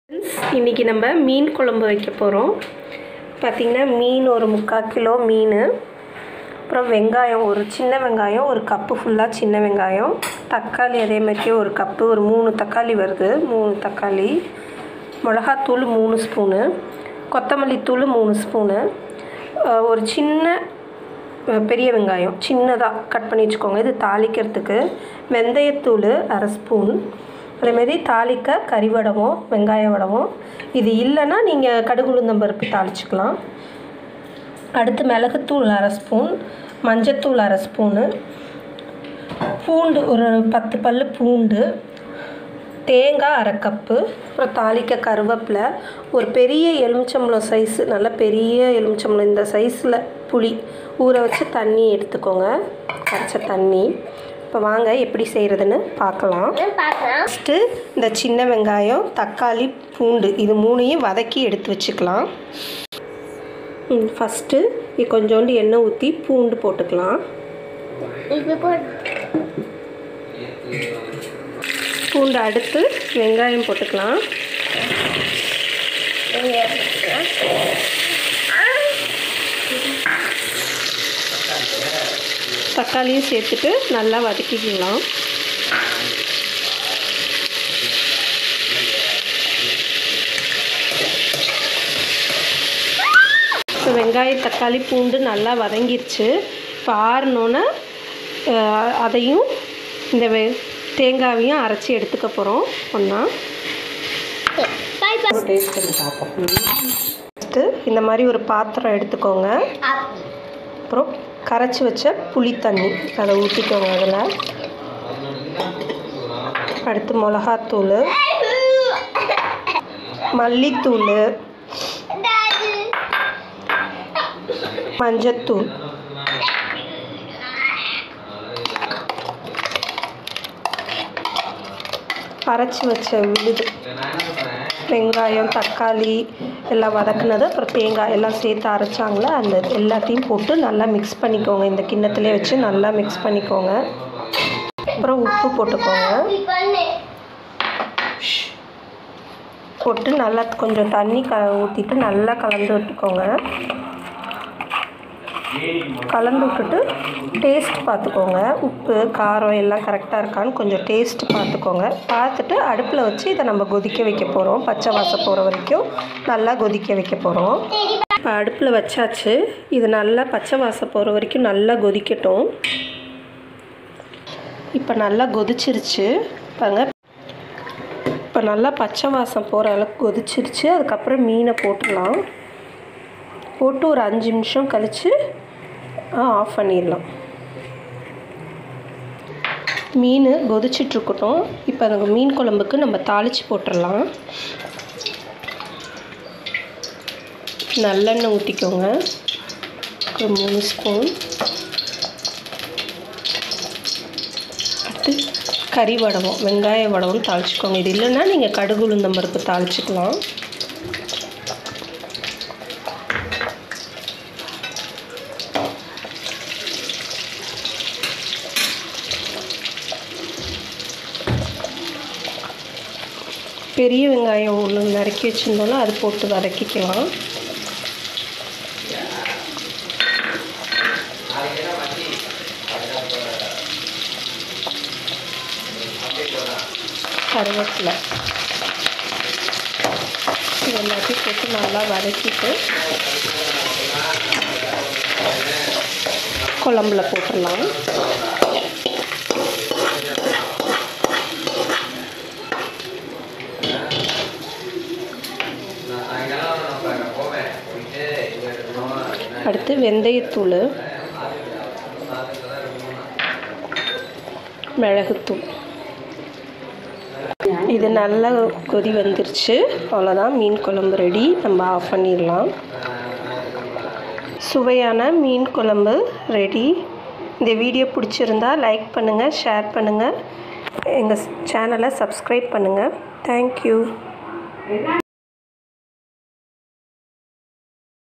இன்றைக்கி நம்ம மீன் குழம்பு வைக்க போகிறோம் பார்த்திங்கன்னா மீன் ஒரு முக்கால் கிலோ மீன் அப்புறம் வெங்காயம் ஒரு சின்ன வெங்காயம் ஒரு கப்பு ஃபுல்லாக சின்ன வெங்காயம் தக்காளி அதே மாதிரியே ஒரு கப்பு ஒரு மூணு தக்காளி வருது மூணு தக்காளி மிளகாத்தூள் மூணு ஸ்பூனு கொத்தமல்லி தூள் மூணு ஸ்பூனு அஹ் ஒரு சின்ன அஹ் பெரிய வெங்காயம் சின்னதாக கட் பண்ணி வச்சுக்கோங்க இது தாளிக்கிறதுக்கு வெந்தயத்தூள் அரை ஸ்பூன் அதேமாரி தாளிக்க கறி வடகம் வெங்காய வடகம் இது இல்லைன்னா நீங்கள் கடுகு உளுந்தம் பருப்பு தாளிச்சுக்கலாம் அடுத்து மிளகுத்தூள் அரை ஸ்பூன் மஞ்சத்தூள் அரை ஸ்பூனு பூண்டு ஒரு பத்து பல் பூண்டு தேங்காய் அரை கப்பு அப்புறம் தாளிக்க கருவேப்பிலை ஒரு பெரிய எலுமிச்சம்பழம் சைஸு நல்ல பெரிய எலுமிச்சம்பழம் இந்த சைஸில் புளி ஊற வச்சு தண்ணி எடுத்துக்கோங்க கரைச்ச தண்ணி இப்போ வாங்க எப்படி செய்கிறதுன்னு பார்க்கலாம் பார்க்கலாம் ஃபஸ்ட்டு இந்த சின்ன வெங்காயம் தக்காளி பூண்டு இது மூணையும் வதக்கி எடுத்து வச்சுக்கலாம் ஃபஸ்ட்டு கொஞ்சோண்டு எண்ணெய் ஊற்றி பூண்டு போட்டுக்கலாம் இது போட் பூண்டு அடுத்து வெங்காயம் போட்டுக்கலாம் தக்காளியும் சேர்த்துட்டு நல்லா வதக்கிக்கலாம் இப்போ வெங்காயம் தக்காளி பூண்டு நல்லா வதங்கிருச்சு இப்போ ஆறினோன்னே அதையும் இந்த வெ தேங்காவையும் அரைச்சி எடுத்துக்க போகிறோம் ஒன்றா பை பை டேஸ்ட் பண்ணி பார்ப்போம் ஃபஸ்ட்டு இந்த மாதிரி ஒரு பாத்திரம் எடுத்துக்கோங்க அப்புறம் கரைச்சி வச்ச புளி தண்ணி அதை ஊற்றிக்கோங்க அதில் அடுத்து மிளகாத்தூள் மல்லித்தூள் மஞ்சத்தூள் அரைச்சி வச்ச விழுது வெங்காயம் தக்காளி எல்லாம் வதக்குனது அப்புறம் தேங்காய் எல்லாம் சேர்த்து அரைச்சாங்களே அந்த எல்லாத்தையும் போட்டு நல்லா மிக்ஸ் பண்ணிக்கோங்க இந்த கிண்ணத்துலேயே வச்சு நல்லா மிக்ஸ் பண்ணிக்கோங்க அப்புறம் உப்பு போட்டுக்கோங்க போட்டு நல்லா கொஞ்சம் தண்ணி க ஊற்றிட்டு நல்லா கலந்து விட்டுக்கோங்க கலந்து விட்டுட்டு டேஸ்ட் பார்த்துக்கோங்க உப்பு காரம் எல்லாம் கரெக்டாக இருக்கான்னு கொஞ்சம் டேஸ்ட் பார்த்துக்கோங்க பார்த்துட்டு அடுப்பில் வச்சு இதை நம்ம கொதிக்க வைக்க போகிறோம் பச்சை வாசம் போகிற வரைக்கும் நல்லா கொதிக்க வைக்க போகிறோம் இப்போ அடுப்பில் வச்சாச்சு இது நல்லா பச்சை வாசம் போகிற வரைக்கும் நல்லா கொதிக்கட்டும் இப்போ நல்லா கொதிச்சிருச்சு பாருங்க இப்போ நல்லா பச்சை வாசம் போகிற அளவுக்கு கொதிச்சிருச்சு அதுக்கப்புறம் மீனை போட்டுடலாம் போட்டு ஒரு அஞ்சு நிமிஷம் கழித்து ஆஃப் பண்ணிடலாம் மீன் கொதிச்சிட்ருக்கட்டும் இப்போ அந்த மீன் குழம்புக்கு நம்ம தாளித்து போட்டுடலாம் நல்லெண்ணெய் ஊற்றிக்கோங்க ஒரு மூணு ஸ்பூன் அடுத்து கறி வடகம் வெங்காய வடகம் தாளிச்சுக்கோங்க இது இல்லைன்னா நீங்கள் கடுகு உளுந்தம் பருப்பு தாளிச்சுக்கலாம் பெரிய வெங்காயம் ஒன்று நறுக்கி வச்சுருந்தோம்னா அது போட்டு வதக்கிக்கலாம் கருவேப்பிலை இது எல்லாத்தையும் போட்டு நல்லா வதக்கிட்டு குழம்புல போட்டுடலாம் அடுத்து வெந்தயத்தூள் மிளகுத்தூள் இது நல்லா கொதி வந்துருச்சு அவ்வளோதான் மீன் குழம்பு ரெடி நம்ம ஆஃப் பண்ணிடலாம் சுவையான மீன் குழம்பு ரெடி இந்த வீடியோ பிடிச்சிருந்தா லைக் பண்ணுங்கள் ஷேர் பண்ணுங்கள் எங்கள் சேனலை சப்ஸ்கிரைப் பண்ணுங்கள் தேங்க்யூ